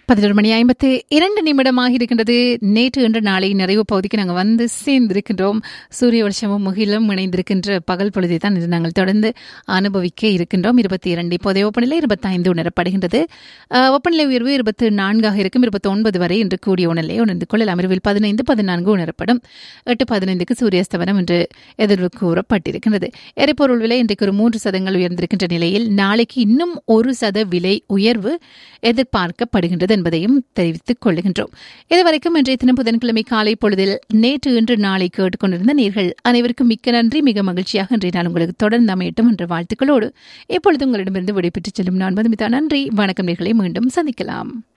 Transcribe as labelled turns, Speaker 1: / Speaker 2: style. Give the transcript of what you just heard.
Speaker 1: பதினொரு மணி ஐம்பத்து இரண்டு நிமிடமாக இருக்கின்றது நேற்று இன்று நாளை நிறைவு பகுதிக்கு நாங்கள் வந்து சேர்ந்திருக்கின்றோம் சூரிய வருஷமும் முகிலும் இணைந்திருக்கின்ற பகல் பொழுதை தான் இது நாங்கள் தொடர்ந்து அனுபவிக்க இருக்கின்றோம் இருபத்தி இரண்டு இப்போதைய வெப்பநிலை இருபத்தைந்து உணரப்படுகின்றது அஹ், வெப்பநிலை உயர்வு இருபத்தி நான்காக இருக்கும் இருபத்தி ஒன்பது வரை இன்று கூடிய உணர்நிலை உணர்ந்து கொள்ளலாம் இரவில் பதினைந்து பதினான்கு உணரப்படும் எட்டு பதினைந்துக்கு சூரியஸ்தவனம் என்று எதிர்வு கூறப்பட்டிருக்கின்றது எரிபொருள் விலை இன்றைக்கு ஒரு மூன்று சதங்கள் உயர்ந்திருக்கின்ற நிலையில் நாளைக்கு இன்னும் ஒரு சத விலை உயர்வு எதிர்பார்க்கப்படுகின்றது என்பதையும் தெரிவித்துக் கொள்ளுகின்றோம் இதுவரைக்கும் இன்றைய தினம் புதன்கிழமை காலை பொழுதில் நேற்று இன்று நாளை கேட்டுக்கொண்டிருந்த நேர்கள் அனைவருக்கும் மிக்க நன்றி மிக மகிழ்ச்சியாக இன்றைய நாள் உங்களுக்கு தொடர்ந்து அமையட்டும் என்ற வாழ்த்துக்களோடு இப்பொழுது உங்களிடமிருந்து விடைபெற்றுச் செல்லும் நான் மதுமிதா நன்றி வணக்கம் நேர்களை மீண்டும் சந்திக்கலாம்